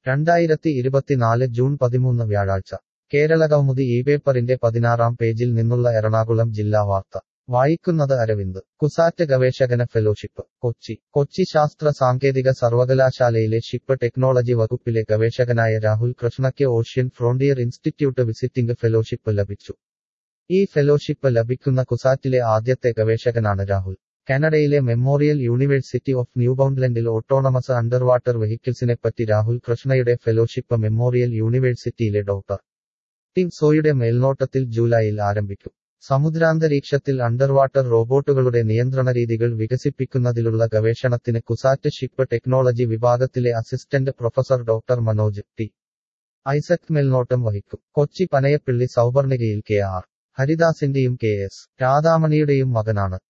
രണ്ടായിരത്തി ഇരുപത്തിനാല് ജൂൺ പതിമൂന്ന് വ്യാഴാഴ്ച കേരളകൗമുദി ഈ പേപ്പറിന്റെ പതിനാറാം പേജിൽ നിന്നുള്ള എറണാകുളം ജില്ലാ വാർത്ത വായിക്കുന്നത് അരവിന്ദ് കുസാറ്റ് ഗവേഷകന ഫെലോഷിപ്പ് കൊച്ചി കൊച്ചി ശാസ്ത്ര സാങ്കേതിക സർവകലാശാലയിലെ ഷിപ്പ് ടെക്നോളജി വകുപ്പിലെ ഗവേഷകനായ രാഹുൽ കൃഷ്ണയ്ക്ക് Ocean Frontier Institute visiting fellowship ലഭിച്ചു ഈ ഫെലോഷിപ്പ് ലഭിക്കുന്ന കുസാറ്റിലെ ആദ്യത്തെ ഗവേഷകനാണ് രാഹുൽ കാനഡയിലെ മെമ്മോറിയൽ യൂണിവേഴ്സിറ്റി ഓഫ് ന്യൂബൗണ്ട്ലൻഡിൽ ഓട്ടോണമസ് അണ്ടർ വാട്ടർ വെഹിക്കിൾസിനെപ്പറ്റി രാഹുൽ കൃഷ്ണയുടെ ഫെലോഷിപ്പ് മെമ്മോറിയൽ യൂണിവേഴ്സിറ്റിയിലെ ഡോക്ടർ ടിം സോയുടെ മേൽനോട്ടത്തിൽ ജൂലൈയിൽ ആരംഭിക്കും സമുദ്രാന്തരീക്ഷത്തിൽ അണ്ടർവാട്ടർ റോബോട്ടുകളുടെ നിയന്ത്രണ രീതികൾ വികസിപ്പിക്കുന്നതിലുള്ള ഗവേഷണത്തിന് കുസാറ്റ് ഷിപ്പ് ടെക്നോളജി വിഭാഗത്തിലെ assistant professor doctor Manoj T Isaac മേൽനോട്ടം വഹിക്കും കൊച്ചി പനയപ്പിള്ളി സൗവർണികയിൽ കെ ആർ ഹരിദാസിന്റെയും കെ എസ് രാധാമണിയുടെയും മകനാണ്